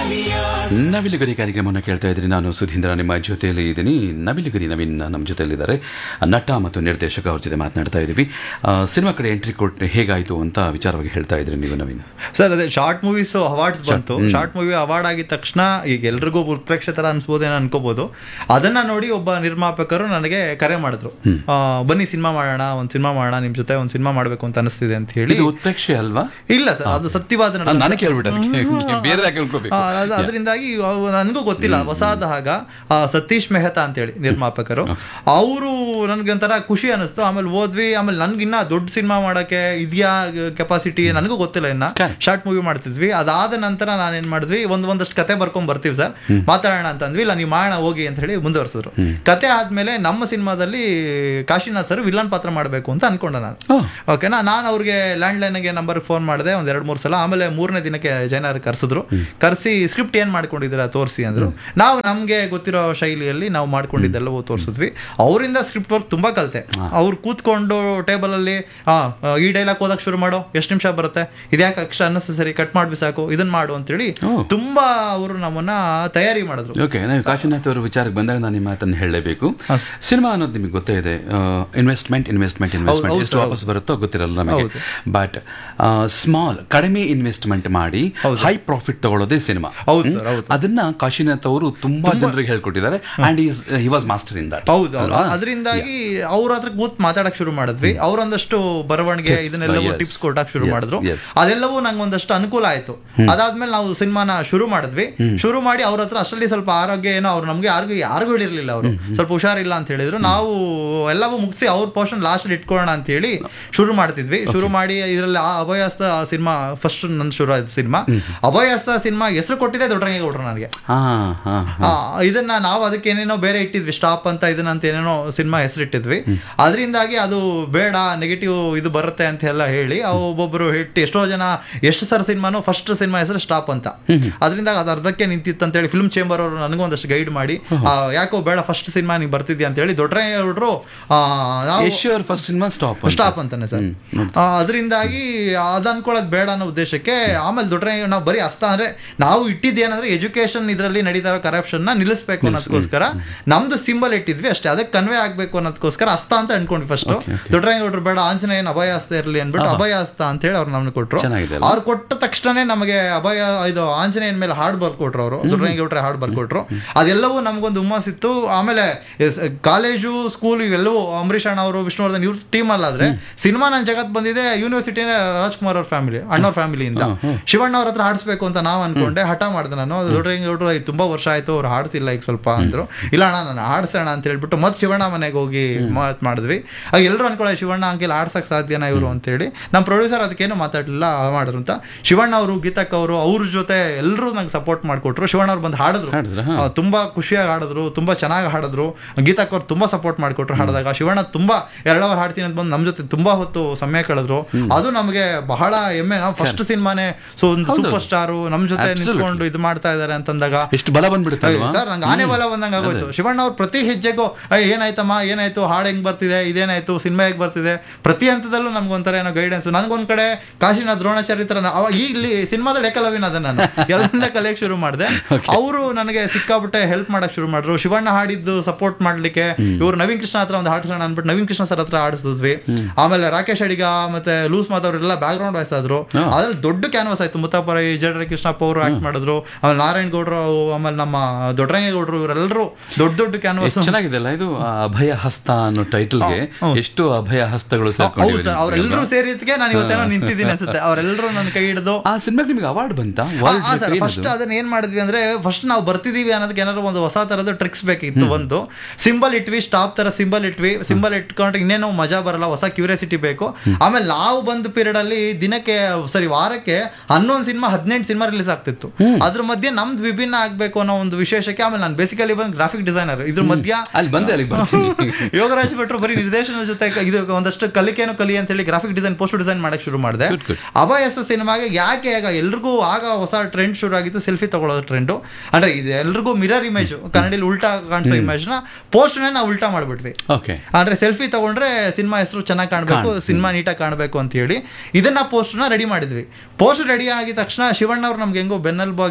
ನವಿಲುಗರಿ ಕಾರ್ಯಕ್ರಮವನ್ನು ಕೇಳ್ತಾ ಇದ್ರಿ ನಾನು ಸುಧೀಂದ್ರ ನಿಮ್ಮ ಜೊತೆಯಲ್ಲಿ ಇದ್ದೀನಿ ನವಿಲುಗರಿ ನವೀನ್ ನಮ್ಮ ಜೊತೆಯಲ್ಲಿದ್ದಾರೆ ನಟ ಮತ್ತು ನಿರ್ದೇಶಕ ಅವ್ರ ಜೊತೆ ಮಾತನಾಡ್ತಾ ಇದ್ದೀವಿ ಆ, ಸಿನಿಮಾ ಕಡೆ ಎಂಟ್ರಿ ಕೊಟ್ಟು ಹೇಗಾಯಿತು ಅಂತ ವಿಚಾರವಾಗಿ ಹೇಳ್ತಾ ಇದ್ರಿ ನೀವು ನವೀನ್ ಸರ್ ಅದೇ ಶಾರ್ಟ್ ಮೂವೀಸ್ ಅವಾರ್ಡ್ಸ್ ಬಂತು ಶಾರ್ಟ್ ಮೂವಿ ಅವಾರ್ಡ್ ಆಗಿದ ತಕ್ಷಣ ಈಗ ಎಲ್ರಿಗೂ ಉತ್ಪ್ರೇಕ್ಷೆ ತರ ಅನ್ಸ್ಬೋದೇನೋ ಅನ್ಕೋಬಹುದು ಅದನ್ನ ನೋಡಿ ಒಬ್ಬ ನಿರ್ಮಾಪಕರು ನನಗೆ ಕರೆ ಮಾಡಿದ್ರು ಆ, ಬನ್ನಿ ಸಿನಿಮಾ ಮಾಡೋಣ ಒಂದ್ ಸಿನಿಮಾ ಮಾಡೋಣ ನಿಮ್ ಜೊತೆ ಒಂದ್ ಸಿನಿಮಾ ಮಾಡ್ಬೇಕು ಅಂತ ಅನಿಸ್ತಿದೆ ಅಂತ ಹೇಳಿ ಇದು ಉತ್ಪ್ರೇಕ್ಷೆ ಅಲ್ವಾ ಇಲ್ಲ ಸರ್ ಅದು ಸತ್ಯವಾದ ನಡೆ. ನಾನು ಕೇಳ್ಬಿಟ್ಟೆ ಅದಕ್ಕೆ ಬೇರೆ ಕೇಳ್ಕೋಬೇಕು ಆ, ಅದ್- ಅದರಿಂದಾಗಿ ಅವ್- ನನಗೂ ಗೊತ್ತಿಲ್ಲ ಹೊಸಾದಾಗ ಆ, ಸತೀಶ್ ಮೆಹ್ತಾ ಅಂತೇಳಿ ನಿರ್ಮಾಪಕರು ಅವರು ನನ್ಗೆ ಒಂಥರ ಖುಷಿ ಅನಿಸ್ತು ಆಮೇಲೆ ಓದ್ವಿ ಆಮೇಲೆ ನನ್ಗಿನ್ನ ದೊಡ್ಡ ಸಿನಿಮಾ ಮಾಡಕ್ಕೆ ಇದೆಯಾ ಕೆಪಾಸಿಟಿ ನನಗೂ ಗೊತ್ತಿಲ್ಲ ಇನ್ನ Correct. ಶಾರ್ಟ್ ಮೂವಿ ಮಾಡ್ತಿದ್ವಿ ಅದಾದ ನಂತರ ನಾನೇನ್ ಮಾಡಿದ್ವಿ ಒಂದ್ ಒಂದಷ್ಟು ಕತೆ ಬರ್ಕೊಂಡ್ ಬರ್ತೀವಿ ಸರ್ ಮಾತಾಡೋಣ ಅಂತ ಅಂದ್ವಿ ಇಲ್ಲ ನೀವು ಮಾಡೋಣ ಹೋಗಿ ಅಂತ ಹೇಳಿ ಮುಂದುವರ್ಸಿದ್ರು ಕತೆ ಆದ್ಮೇಲೆ ನಮ್ಮ ಸಿನಿಮಾದಲ್ಲಿ ಕಾಶಿನಾಥ್ ಸರ್ ವಿಲನ್ ಪಾತ್ರ ಮಾಡಬೇಕು ಅಂತ ಅನ್ಕೊಂಡೆ ನಾನು ಓ. ಓಕೆನಾ ನಾನು ಅವ್ರಿಗೆ ಲ್ಯಾಂಡ್ ಲೈನ್ಗೆ ನಂಬರ್ ಫೋನ್ ಮಾಡಿದೆ ಒಂದ್ ಎರಡ್ ಮೂರು ಸಲ ಆಮೇಲೆ ಮೂರನೇ ದಿನಕ್ಕೆ ಜೈನರ್ ಕರ್ಸಿದ್ರು ಕರ್ಸಿ ಸ್ಕ್ರಿಪ್ಟ್ ಏನ್ ಮಾಡ್ಕೊಂಡಿದ್ದೀರಾ ತೋರಿಸಿ ಅಂದ್ರು ನಾವು ನಮ್ಗೆ ಗೊತ್ತಿರೋ ಶೈಲಿಯಲ್ಲಿ ನಾವು ಮಾಡ್ಕೊಂಡಿದ್ದೆಲ್ಲವೂ ತೋರಿಸಿದ್ವಿ ಅವರಿಂದ ಸ್ಕ್ರಿಪ್ಟ್ ವರ್ಕ್ ತುಂಬಾ ಕಲಿತೆ ಅವ್ರು ಕೂತ್ಕೊಂಡು ಟೇಬಲ್ ಅಲ್ಲಿ ಆ, ಆ, ಈ ಡೈಲಾಗ್ ಓದಕ್ ಶುರು ಮಾಡೋ ಎಷ್ಟು ನಿಮಿಷ ಬರುತ್ತೆ ಇದ್ಯಾಕೆ ಅಕ್ಷರ ಅನ್ನೆಸರಿ ಕಟ್ ಮಾಡ್ಬಿ ಸಾಕು ಇದನ್ನ ಮಾಡು ಅಂತೇಳಿ ಓ. ತುಂಬಾ ಅವರು ನಮ್ಮನ್ನ ತಯಾರಿ ಮಾಡಿದ್ರು ಓಕೆ ನಾವು ಕಾಶಿನಾಥ್ ಅವರ ವಿಚಾರಕ್ಕೆ ಬಂದಾಗ ನಾನು ನಿಮ್ಮ ಮಾತನ್ನು ಹೇಳಲೇಬೇಕು ಸಿನಿಮಾ ಅನ್ನೋದು ನಿಮಗೆ ಗೊತ್ತೇ ಇದೆ ಇನ್ವೆಸ್ಟ್ಮೆಂಟ್ ಇನ್ವೆಸ್ಟ್ಮೆಂಟ್ ಇನ್ವೆಸ್ಟ್ಮೆಂಟ್ ಹೌದು, ಎಷ್ಟು ವಾಪಸ್ ಬರುತ್ತೋ ಗೊತ್ತಿರಲ್ಲ ನಮಗೆ ಬಟ್ ಸ್ಮಾಲ್ ಕಡಿಮೆ ಇನ್ವೆಸ್ಟ್ಮೆಂಟ್ ಮಾಡಿ ಹೈ ಪ್ರಾಫಿಟ್ ತಗೊಳ್ಳೋದೇ ಸಿನಿಮಾ ಹೌದು ಸರ್ ಹೌದು ಅದನ್ನ ಕಾಶಿನಾಥ್ ಅವರು ತುಂಬಾ ಜನರಿಗೆ ಹೇಳ್ಕೊಟ್ಟಿದ್ದಾರೆ and is he was master in that ಹೌದು ಅದರಿಂದಾಗಿ ಅವ್ರ ಹತ್ರ ಕೂತ್ ಮಾತಾಡಕ್ ಶುರು ಮಾಡಿದ್ವಿ ಅವ್ರೊಂದಷ್ಟು ಬರವಣಿಗೆ ಇದನ್ನೆಲ್ಲವೂ yes. ಟಿಪ್ಸ್ ಕೊಡಕ್ ಶುರು Yes, ಮಾಡಿದ್ರು yes. ಅದೆಲ್ಲವೂ ನಂಗೆ ಒಂದಷ್ಟು ಅನುಕೂಲ ಆಯ್ತು ಅದಾದ್ಮೇಲೆ ನಾವು ಸಿನಿಮಾನ ಶುರು ಮಾಡಿದ್ವಿ ಶುರು ಮಾಡಿ ಅವ್ರ ಹತ್ರ ಅಷ್ಟರಲ್ಲಿ ಸ್ವಲ್ಪ ಆರೋಗ್ಯ ಏನೋ ಅವ್ರು ನಮ್ಗೆ ಯಾರಿಗೂ ಯಾರಿಗೂ ಹೇಳಿರ್ಲಿಲ್ಲ ಅವರು ಸ್ವಲ್ಪ ಹುಷಾರಿಲ್ಲ ಅಂತ ಹೇಳಿದ್ರು ನಾವು ಎಲ್ಲವೂ ಮುಗಿಸಿ ಅವ್ರ ಪೋರ್ಷನ್ ಲಾಸ್ಟ್ ಇಟ್ಕೊಳ್ಳೋಣ ಅಂತ ಹೇಳಿ ಶುರು ಮಾಡ್ತಿದ್ವಿ ಶುರು ಮಾಡಿ ಇದರಲ್ಲಿ ಆ ಅಭಯಸ್ತ ಸಿನಿಮಾ ಫಸ್ಟ್ ನನ್ ಶುರು ಆಯ್ತು ಸಿನಿಮಾ ಅಭಯಸ್ತ ಸಿನಿಮಾ ಹೆಸರು ಕೊಟ್ಟಿದೆ ದೊಡ್ಡರಂಗೆ ಕೊಟ್ರು ನನಗೆ ಹಾ ಹಾ ಆ, ಇದನ್ನ ನಾವು ಅದಕ್ಕೆ ಏನೇನೋ ಬೇರೆ ಇಟ್ಟಿದ್ವಿ ಸ್ಟಾಪ್ ಅಂತ ಇದನ್ನ ಅಂತ ಏನೇನೋ ಸಿನಿಮಾ ಹೆಸರಿಟ್ಟಿದ್ವಿ ಅದರಿಂದಾಗಿ ಅದು ಬೇಡ ನೆಗೆಟಿವ್ ಇದು ಬರುತ್ತೆ ಅಂತ ಎಲ್ಲ ಹೇಳಿ ಅವು ಒಬ್ಬೊಬ್ರು ಹಿಟ್ಟು ಎಷ್ಟೋ ಜನ ಎಷ್ಟು ಸರ್ ಸಿನಿಮಾನು ಫಸ್ಟ್ ಸಿನಿಮಾ ಹೆಸರು ಸ್ಟಾಪ್ ಅಂತ ಅದರಿಂದ ಅದು ಅರ್ಧಕ್ಕೆ ನಿಂತಿತ್ತು ಅಂತ ಹೇಳಿ ಫಿಲ್ಮ್ ಚೇಂಬರ್ ಅವರು ನನಗೂ ಒಂದಷ್ಟು ಗೈಡ್ ಮಾಡಿ ಆ, ಯಾಕೋ ಬೇಡ ಫಸ್ಟ್ ಸಿನಿಮಾ ನೀವು ಬರ್ತಿದ್ಯಾ ಅಂತ ಹೇಳಿ ದೊಡ್ಡ ಹುಡ್ರು ನಾವು ಯಶ್ವರ್ ಫಸ್ಟ್ ಸಿನಿಮಾ ಸ್ಟಾಪ್ ಸ್ಟಾಪ್ ಅಂತಾನೆ ಸರ್ ಅದರಿಂದಾಗಿ ಅದ್ ಅನ್ಕೊಳ್ಳೋದು ಬೇಡ ಅನ್ನೋ ಉದ್ದೇಶಕ್ಕೆ ಆಮೇಲೆ ದೊಡ್ಡ ನಾವು ಬರೀ ಅಸ್ತ ಅಂದ್ರೆ ನಾವು ಇಟ್ಟಿದ್ದೇನಂದ್ರೆ ಎಜುಕೇಶನ್ ಇದರಲ್ಲಿ ನಡೀತಾ ಇರೋ ಕರಪ್ಷನ್ ನ ನಿಲ್ಲಿಸ್ಬೇಕು ಅನ್ನೋದಕ್ಕೋಸ್ಕರ ನಮ್ದು ಸಿಂಬಲ್ ಇಟ್ಟಿದ್ವಿ ಅಷ್ಟೇ ಅದಕ್ಕೆ ಕನ್ವೆ ಆಗ್ಬೇಕು ಅನ್ನೋದಕ್ಕೋಸ್ಕರ ಅಸ್ತ ಅಂತ ಅನ್ಕೊಂಡ್ವಿ ಫಸ್ಟ್ ದೊಡ್ಡ ಬೇಡ ಆಂಜನೇಯನ್ ಅಭಯ ಹಸ್ತ ಇರಲಿ ಅನ್ಬಿಟ್ಟು ಅಭಯ ಹಸ್ತ ಅಂತ ಹೇಳಿ ಅವ್ರು ನಮ್ಗೆ ಕೊಟ್ರು ಚೆನ್ನಾಗಿದೆ ಅಲ್ಲ? ಅವ್ರು ಕೊಟ್ಟ ತಕ್ಷಣನೇ ನಮಗೆ ಅಭಯ ಇದು ಆಂಜನೇಯನ್ ಮೇಲೆ ಹಾಡು ಬರ್ಕೊಟ್ರು ಅವರು ದೊಡ್ಡರಂಗೇಟ್ರೆ ಹಾಡು ಬರ್ಕೊಟ್ರು ಅದೆಲ್ಲವೂ ನಮಗೊಂದು ಹುಮ್ಮಸ್ಸಿತ್ತು ಆಮೇಲೆ ಎಸ್- ಕಾಲೇಜು ಸ್ಕೂಲ್ ಇವೆಲ್ಲವೂ ಅಂಬರೀಷ್ ಅಣ್ಣ ಅವರು ವಿಷ್ಣುವರ್ಧನ್ ಇವ್ರ ಟೀಮ್ ಅಲ್ಲಾದ್ರೆ ಸಿನಿಮಾ ನನ್ನ ಜಗತ್ ಬಂದಿದೆ ಯೂನಿವರ್ಸಿಟಿನೇ ರಾಜ್ಕುಮಾರ್ ಅವ್ರ ಫ್ಯಾಮಿಲಿ ಅಣ್ಣವ್ರ ಫ್ಯಾಮಿಲಿಯಿಂದ ಶಿವಣ್ಣ ಅವ್ರ ಹತ್ರ ಹಾಡಿಸ್ಬೇಕು ಅಂತ ನಾವು ಅನ್ಕೊಂಡೆ ಹಠ ಮಾಡಿದೆ ನಾನು ದೊಡ್ಡರಂಗೇಟ್ರು ಇದು ತುಂಬಾ ವರ್ಷ ಆಯ್ತು ಅವ್ರು ಹಾಡ್ತಿಲ್ಲ ಈಗ ಸ್ವಲ್ಪ ಅಂದ್ರು ಇಲ್ಲ ಅಣ್ಣ ನಾನು ಹಾಡ್ಸೋಣ ಅಂತ ಹೇಳ್ಬಿಟ್ಟು ಮತ್ತೆ ಶಿವಣ್ಣ ಮನೆಗೆ ಹೋಗಿ ಮಾತ್ ಮಾಡಿದ್ವಿ ಆಗ ಎಲ್ಲರೂ ಅನ್ಕೊಳ್ಳೋ ಶಿವಣ್ಣ ಅಂಕೆಲ್ ಆಡ್ಸಕ್ ಸಾಧ್ಯನಾ ಇವರು ಅಂತೇಳಿ ನಮ್ಮ ಪ್ರೊಡ್ಯೂಸರ್ ಅದಕ್ಕೇನು ಮಾತಾಡಲಿಲ್ಲ ಮಾಡಿದ್ರು ಅಂತ ಶಿವಣ್ಣ ಅವರು ಗೀತಕ್ ಅವರು ಅವ್ರ ಜೊತೆ ಎಲ್ಲರೂ ನಂಗೆ ಸಪೋರ್ಟ್ ಮಾಡಿಕೊಟ್ರು ಶಿವಣ್ಣ ಅವ್ರು ಬಂದು ಹಾಡಿದ್ರು ಹಾಡಿದ್ರಾ? ಆ, ತುಂಬಾ ಖುಷಿಯಾಗಿ ಹಾಡಿದ್ರು ತುಂಬಾ ಚೆನ್ನಾಗಿ ಹಾಡಿದ್ರು ಗೀತಕ್ ಅವ್ರು ತುಂಬಾ ಸಪೋರ್ಟ್ ಮಾಡಿಕೊಟ್ರು ಹಾಡಿದಾಗ ಶಿವಣ್ಣ ತುಂಬಾ ಎರಡು ಅವರ್ ಹಾಡ್ತೀನಿ ಅಂತ ಬಂದು ನಮ್ಮ ಜೊತೆ ತುಂಬಾ ಹೊತ್ತು ಸಮಯ ಕಳೆದ್ರು ಅದು ನಮಗೆ ಬಹಳ ಹೆಮ್ಮೆ ನಾವು ಫಸ್ಟ್ ಸಿನಿಮಾನೇ ಸೊ ಒಂದು ಸೂಪರ್ ಸ್ಟಾರು ನಮ್ಮ ಜೊತೆ Absolutely. ನಿಂತ್ಕೊಂಡು ಇದು ಮಾಡ್ತಾ ಇದಾರೆ ಅಂತಂದಾಗ ಎಷ್ಟು ಬಲ ಬಂದ್ಬಿಡುತ್ತಲ್ವಾ ಸರ್ ನಂಗೆ ಆನೆ ಬಲ ಬಂದಂಗ ಆಗೋಯ್ತು ಶಿವಣ್ಣ ಅವ್ರು ಪ್ರತಿ ಹೆಜ್ಜೆಗೂ "ಅಯ್ಯ, ಏನಾಯ್ತಮ್ಮ ಏನಾಯ್ತು ಹಾಡು ಹೆಂಗ್ ಬರ್ತಿದೆ ಇದೇನಾಯ್ತು ಸಿನಿಮಾ ಹೇಗ್ ಬರ್ತಿದೆ ಪ್ರತಿ ಹಂತದಲ್ಲೂ ನಮ್ಗೊಂಥರ ಏನೋ ಗೈಡೆನ್ಸ್ ನನ್ಗೊಂದ್ ಕಡೆ ಕಾಶಿನಾಥ್ ದ್ರೋಣಾಚಾರ್ಯ ತರ ಅವ ಇಲ್ಲಿ ಸಿನಿಮಾದಲ್ಲಿ ಏಕಲವ್ಯನ ಅದ ನಾನು ಎಲ್ಲರಿಂದ ಕಲಿಯಕ್ ಶುರು ಮಾಡಿದೆ ಅವರು ನನಗೆ ಸಿಕ್ಕಾಬಿಟ್ಟೆ ಹೆಲ್ಪ್ ಮಾಡಕ್ ಶುರು ಮಾಡಿದ್ರು ಶಿವಣ್ಣ ಹಾಡಿದ್ದು ಸಪೋರ್ಟ್ ಮಾಡ್ಲಿಕ್ಕೆ ಇವ್ರು ನವೀನ್ ಕೃಷ್ಣ ಹತ್ರ ಒಂದು ಹಾಡ್ಸೋಣ ಅನ್ಬಿಟ್ಟು ನವೀನ್ ಕೃಷ್ಣ ಸರ್ ಹತ್ರ ಆಡಿಸಿದ್ವಿ ಆಮೇಲೆ ರಾಕೇಶ್ ಅಡಿಗ ಮತ್ತೆ ಲೂಸ್ ಮಾದವ್ರೆಲ್ಲ ಬ್ಯಾಕ್ ಗ್ರೌಂಡ್ ವಾಯ್ಸ್ ಆದ್ರು ಅದ್ರಲ್ಲಿ ದೊಡ್ಡ ಕ್ಯಾನ್ವಾಸ್ ಆಯ್ತು ಮುತ್ತಪ್ಪರ ಜಡ್ರ ಕೃಷ್ಣಪ್ಪ ಅವರು ಆಕ್ಟ್ ಮಾಡಿದ್ರು ಆಮೇಲೆ ನಾರಾಯಣ್ ಗೌಡ್ರು ಆಮೇಲೆ ನಮ್ಮ ದೊಡ್ಡರಂಗೇಗೌಡರು ಇವರೆಲ್ಲರೂ ದೊಡ್ಡ ದೊಡ್ಡ ಕ್ಯಾನ್ವಾಸ್ ಎಷ್ಟು ಚೆನ್ನಾಗಿದೆಲ್ಲ ಇದು ಆ ಅಭಯ ಹಸ್ತ ಅನ್ನೋ ಟೈಟಲ್ಗೆ ಎಷ್ಟು ಅಭಯ ಹಸ್ತಗಳು ಹೌದು ಸೇರ್ಕೊಂಡಿವೆ ಸರ್ ಅವರೆಲ್ಲರೂ ಸೇರಿದ್ಕೆ ನಾನು ಇವತ್ತೇನೋ ನಿಂತಿದ್ದೀನಿ ಅನ್ಸುತ್ತೆ ಅವರೆಲ್ಲರೂ ನನ್ನ ಕೈ ಹಿಡಿದು ಆ ಸಿನಿಮಾಗೆ ನಿಮಗೆ ಅವಾರ್ಡ್ ಬಂತಾ ಫಸ್ಟ್ ಅದನ್ನ ಏನ್ ಮಾಡಿದ್ವಿ ಅಂದ್ರೆ ಫಸ್ಟ್ ನಾವು ಬರ್ತಿದೀವಿ ಅನ್ನೋದಕ್ಕೆ ಏನಾದ್ರು ಒಂದು ಹೊಸ ತರದ ಟ್ರಿಕ್ಸ್ ಬೇಕಿತ್ತು ಒಂದು ಸಿಂಬಲ್ ಇಟ್ವಿ ಸ್ಟಾಪ್ ತರ ಸಿಂಬಲ್ ಇಟ್ವಿ ಸಿಂಬಲ್ ಇಟ್ಕೊಂಡ್ರೆ ಇನ್ನೇನೋ ಮಜಾ ಬರಲ್ಲ ಹೊಸ ಕ್ಯೂರಿಯಾಸಿಟಿ ಬೇಕು ಆಮೇಲೆ ನಾವು ಬಂದ ಪೀರಿಯಡ್ ಅಲ್ಲಿ ದಿನಕ್ಕೆ ಸರಿ ವಾರಕ್ಕೆ ಹನ್ನೊಂದು ಸಿನಿಮಾ ಹದಿನೆಂಟು ಸಿನಿಮಾ ರಿಲೀಸ್ ಆಗ್ತಿತ್ತು ಅದ್ರ ಮಧ್ಯೆ ನಮ್ದು ವಿಭಿನ್ನ ಆಗ್ಬೇಕು ಅನ್ನೋ ಒಂದು ವಿಶೇಷಕ್ಕೆ ಆಮೇಲೆ ನಾನು ಬೇಸಿಕಲಿ ಬಂದು ಗ್ರಾಫಿಕ್ ಡಿಸೈನರ್ ಇದ್ರ ಮಧ್ಯ ಅಲ್ಲಿ ಬಂದೆ ಅಲ್ಲಿಗೆ ಬರ್ತೀನಿ ಯೋಗರಾಜ್ ಭಟ್ರು ಬರೀ ನಿರ್ದೇಶನ ಜೊತೆ ಕ- ಇದು ಒಂದಷ್ಟು ಕಲಿಕೆನು ಕಲಿ ಅಂತ ಹೇಳಿ ಗ್ರಾಫಿಕ್ ಡಿಸೈನ್ ಪೋಸ್ಟ್ ಡಿಸೈನ್ ಮಾಡಕ್ ಶುರು ಮಾಡಿದೆ Good, good. ಅಭಯಸ ಸಿನಿಮಾಗೆ ಯಾಕೆ ಆಗ ಎಲ್ರಿಗೂ ಆಗ ಹೊಸ ಟ್ರೆಂಡ್ ಶುರು ಆಗಿತ್ತು ಸೆಲ್ಫಿ ತಗೊಳ್ಳೋದು ಟ್ರೆಂಡು ಅಂದ್ರೆ ಇದು ಎಲ್ರಿಗೂ ಮಿರರ್ ಇಮೇಜ್ ಕನ್ನಡದಲ್ಲಿ ಉಲ್ಟಾ ಕಾಣಿಸೋ ಇಮೇಜ್ ನ ಪೋಸ್ಟ್ ನಾವು ಉಲ್ಟಾ ಮಾಡ್ಬಿಟ್ವಿ ಓಕೆ ಅಂದ್ರೆ ಸೆಲ್ಫಿ ತಗೊಂಡ್ರೆ ಸಿನಿಮಾ ಹೆಸರು ಚೆನ್ನಾಗಿ ಕಾಣಬೇಕು ಸಿನಿಮಾ ನೀಟಾಗಿ ಕಾಣಬೇಕು ಅಂತ ಹೇಳಿ ಇದನ್ನ ಪೋಸ್ಟ್ ನ ರೆಡಿ ಮಾಡಿದ್ವಿ ಪೋಸ್ಟ್ ರೆಡಿ ಆಗಿದ ತಕ್ಷಣ ಶಿವಣ್ಣ ಅವ್ರು ನಮ್ಗೆ ಹೆಂಗೋ ಬೆನ್ನೆಲುಬು ಆಗಿದ್ದರಿಂದ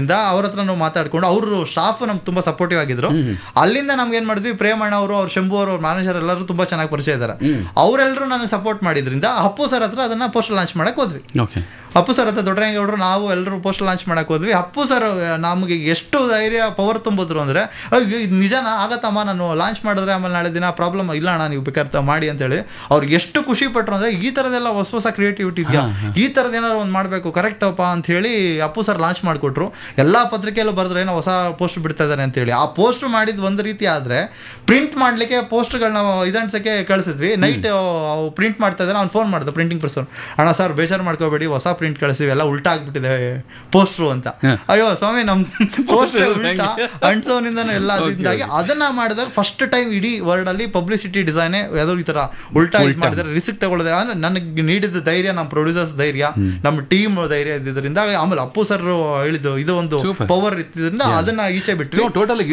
ಇದ್ದಿದ್ರಿಂದ ಅವ್ರ ಹತ್ರ ನಾವು ಮಾತಾಡ್ಕೊಂಡು ಅವರು ಸ್ಟಾಫ್ ನಮ್ಗೆ ತುಂಬಾ ಸಪೋರ್ಟಿವ್ ಆಗಿದ್ರು ಅಲ್ಲಿಂದ ನಮ್ಗೆ ಏನ್ ಮಾಡಿದ್ವಿ ಪ್ರೇಮಣ್ಣ ಅವರು ಅವ್ರ ಶಂಭು ಅವರು ಅವ್ರ ಮ್ಯಾನೇಜರ್ ಎಲ್ಲರೂ ತುಂಬಾ ಚೆನ್ನಾಗಿ ಪರಿಚಯ ಇದ್ದಾರೆ ಅವರೆಲ್ಲರೂ ನನಗೆ ಸಪೋರ್ಟ್ ಮಾಡಿದ್ರಿಂದ ಅಪ್ಪು ಸರ್ ಹತ್ರ ಅದನ್ನ ಪೋಸ್ಟ್ ಲಾಂಚ್ ಮಾಡಕ್ ಹೋದ್ವಿ ಓಕೆ ಅಪ್ಪು ಸರ್ ಹತ್ರ ದೊಡ್ಡರಂಗೌಡರು ನಾವು ಎಲ್ಲರೂ ಪೋಸ್ಟ್ ಲಾಂಚ್ ಮಾಡಕ್ ಹೋದ್ವಿ ಅಪ್ಪು ಸರ್ ನಮಗೆ ಎಷ್ಟು ಧೈರ್ಯ ಪವರ್ ತುಂಬಿದ್ರು ಅಂದ್ರೆ ಅಯ್ಯೋ, ಇದು ನಿಜನಾ ಆಗತ್ತಮ್ಮ ನಾನು ಲಾಂಚ್ ಮಾಡಿದ್ರೆ ಆಮೇಲೆ ನಾಳೆ ದಿನ ಪ್ರಾಬ್ಲಮ್ ಇಲ್ಲ ಅಣ್ಣ ನೀವು ಬೇಕಾದ್ರೆ ಮಾಡಿ ಅಂತೇಳಿ ಅವ್ರಿಗೆ ಎಷ್ಟು ಖುಷಿ ಪಟ್ರು ಅಂದ್ರೆ ಈ ಥರದೆಲ್ಲ ಹೊಸ ಹೊಸ ಕ್ರಿಯೇಟಿವಿಟಿ ಇದೆಯಾ ಈ ಥರದ್ದು ಏನಾದ್ರು ಒಂದು ಮಾಡಬೇಕು ಕರೆಕ್ಟ್ ಅಪ್ಪ ಅಂತ ಹೇಳಿ ಅಪ್ಪು ಸರ್ ಲಾಂಚ್ ಮಾಡಿಕೊಟ್ರು ಎಲ್ಲಾ ಪತ್ರಿಕೆಯಲ್ಲೂ ಬರೆದ್ರೆ ಏನೋ ಹೊಸ ಪೋಸ್ಟ್ ಬಿಡ್ತಾ ಇದ್ದಾರೆ ಅಂತೇಳಿ ಆ ಪೋಸ್ಟ್ ಮಾಡಿದ್ ಒಂದು ರೀತಿ ಆದ್ರೆ ಪ್ರಿಂಟ್ ಮಾಡ್ಲಿಕ್ಕೆ ಪೋಸ್ಟ್ಗಳನ್ನ ಇದಂಟ್ಸಕ್ಕೆ ಕಳಿಸಿದ್ವಿ ನೈಟ್ ಪ್ರಿಂಟ್ ಮಾಡ್ತಾ ಇದ್ದಾರೆ ಅವ್ನು ಫೋನ್ ಮಾಡ್ದೆ ಪ್ರಿಂಟಿಂಗ್ ಪರ್ಸನ್ ಅಣ್ಣ ಸರ್ ಬೇಜಾರು ಮಾಡ್ಕೋಬೇಡಿ ಹೊಸ ಪ್ರಿಂಟ್ ಕಳಿಸ್ತೀವಿ ಎಲ್ಲ ಉಲ್ಟಾ ಆಗ್ಬಿಟ್ಟಿದೆ ಪೋಸ್ಟ್ರು ಅಂತ ಅಯ್ಯೋ ಸ್ವಾಮಿ ನಮ್ ಪೋಸ್ಟ್ ಉಲ್ಟಾ ಅಂಟ್ಸೋನಿಂದನೂ ಎಲ್ಲ ಅದಿಂದಾಗಿ ಅದನ್ನ ಮಾಡಿದಾಗ ಫಸ್ಟ್ ಟೈಮ್ ಇಡೀ ವರ್ಲ್ಡ್ ಅಲ್ಲಿ ಪಬ್ಲಿಸಿಟಿ ಡಿಸೈನ್ ಯಾವ್ದೋ ಈ ತರ ಉಲ್ಟಾ ಇದು ಮಾಡಿದ್ರೆ ರಿಸ್ಕ್ ತಗೊಳ್ಳೋದೇ ಅಂದ್ರೆ ನನಗೆ ನೀಡಿದ ಧೈರ್ಯ ನಮ್ಮ ಪ್ರೊಡ್ಯೂಸರ್ಸ್ ಧೈರ್ಯ ನಮ್ಮ ಟೀಮ್ ಧೈರ್ಯ ಇದ್ದಿದ್ರಿಂದ ಆಮೇಲೆ ಅಪ್ಪು ಸರ್ ಹೇಳಿದ್ದು ಇದು ಒಂದು Super. ಪವರ್ ಇದ್ದಿದ್ರಿಂದ ಅದನ್ನ ಈಚೆ ಬಿಟ್ಟು ಟೋಟಲ್